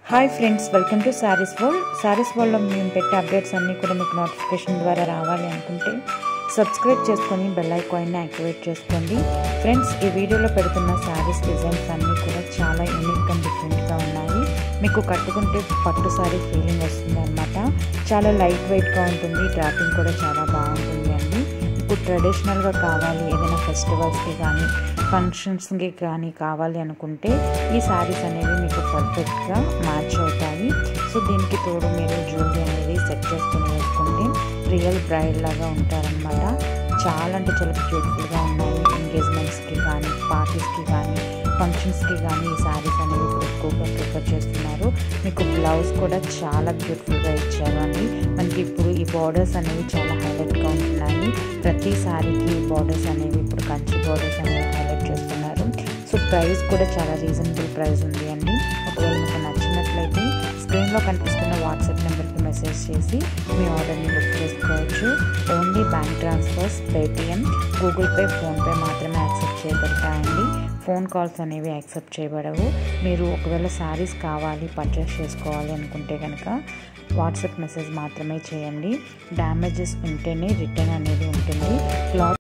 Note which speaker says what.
Speaker 1: hi friends welcome to sarees world sarees వరల్డ్లో మేము పెట్టే అప్డేట్స్ అన్నీ కూడా మీకు నోటిఫికేషన్ ద్వారా రావాలి అనుకుంటే సబ్స్క్రైబ్ చేసుకొని బెల్ ఐకాన్ని యాక్టివేట్ చేసుకోండి ఫ్రెండ్స్ ఈ వీడియోలో పెడుతున్న శారీస్ డిజైన్స్ అన్నీ కూడా చాలా యూనిక్ అండ్ డిఫరెంట్గా ఉన్నాయి మీకు కట్టుకుంటే పట్టు శారీ ఫీలింగ్ వస్తుంది అనమాట చాలా లైట్ వెయిట్గా ఉంటుంది డ్రాపింగ్ కూడా చాలా బాగుంటుంది అండి మీకు ట్రెడిషనల్గా కావాలి ఏదైనా ఫెస్టివల్స్కి కానీ ఫంక్షన్స్కి కానీ కావాలి అనుకుంటే ఈ శారీస్ అనేవి మీకు పర్ఫెక్ట్గా మ్యాచ్ అవుతాయి సో దీనికి తోడు మీరు జ్యువెలరీ అనేది సెట్ చేసుకుని వేసుకుంటే రియల్ బ్రైడ్ లాగా ఉంటారనమాట చాలా అంటే చాలా బ్యూటిఫుల్గా ఉన్నాయి ఎంగేజ్మెంట్స్కి కానీ పార్టీస్కి కానీ ఫంక్షన్స్కి కానీ ఈ శారీస్ అనేవి ఇప్పుడు ఎక్కువగా ప్రిఫర్ చేస్తున్నారు మీకు బ్లౌజ్ కూడా చాలా బ్యూటిఫుల్గా ఇచ్చారు అండి మనకి ఇప్పుడు ఈ బార్డర్స్ అనేవి చాలా హైలైట్గా ఉంటున్నాయి ప్రతి శారీకి బార్డర్స్ అనేవి ఇప్పుడు కంచి బార్డర్స్ అనేవి హైలైట్ చేస్తున్నారు సో ప్రైస్ కూడా చాలా రీజనబుల్ ప్రైస్ ఉంది అండి ఒకవేళ మీకు నచ్చినట్లయితే స్క్రీన్లో కనిపిస్తున్న వాట్సాప్ నెంబర్కి మెసేజ్ చేసి మీ ఆర్డర్ని బుక్ చేసుకోవచ్చు only bank transfers Paytm Google Pay PhonePe మాత్రమే యాక్సెప్ట్ చేయబడతాయండి ఫోన్ కాల్స్ అనేవి యాక్సెప్ట్ చేయబడవు మీరు ఒకవేళ శారీస్ కావాలి పర్చేస్ చేసుకోవాలి అనుకుంటే కనుక వాట్సాప్ మెసేజ్ మాత్రమే చేయండి డ్యామేజెస్ ఉంటేనే రిటర్న్ అనేది ఉంటుంది క్లాత్